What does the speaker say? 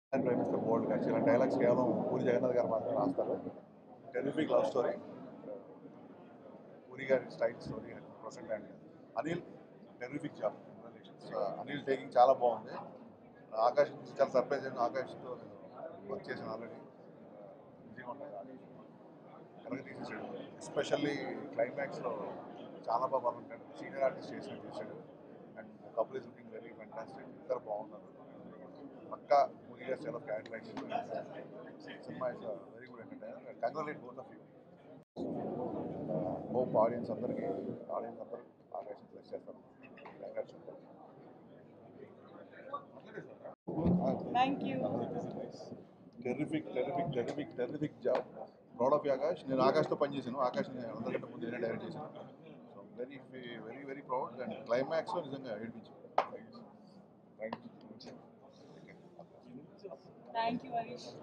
and prime minister bold actual ఇలా dialogues కేవలం పూరి జగన్నాథ్ గారు మాత్రమే రాస్తారు టెరిఫిక్ లవ్ స్టోరీ పూరి గారి స్టైల్ స్టోరీ ప్రొసెంట్ and Anil terrific job Anil taking చాలా బాగుంది ఆకాష్ చాలా సర్ప్రైజ్ అయింది ఆకాష్తో వర్క్ చేశాను ఆల్రెడీ ఈజీగా ఉంటుంది కరెక్ట్ తీసేసాడు ఎస్పెషల్లీ క్లైమాక్స్లో చాలా బాగా బాగుంటాడు సీనియర్ ఆర్టిస్ట్ చేసినట్టు చేశాడు and couple is looking very fantastic ఇద్దరు బాగున్నారు పక్కా పూరి గారి చాలా characterization cinema is very good entertainer congratulate both of you hope audience అందరికీ ఆడియన్స్ అందరూ ఆకాశం ప్లస్ చేస్తారు thank you terrific terrific terrific terrific job proud of Akash నేను ఆకాష్తో పనిచేశాను ఆకాష్ అందరికంటే ముందు నేనే డైరెక్ట్ చేశాను so very very very proud and క్లైమాక్స్లో నిజంగా ఏడిపించాను thank you thank you Harish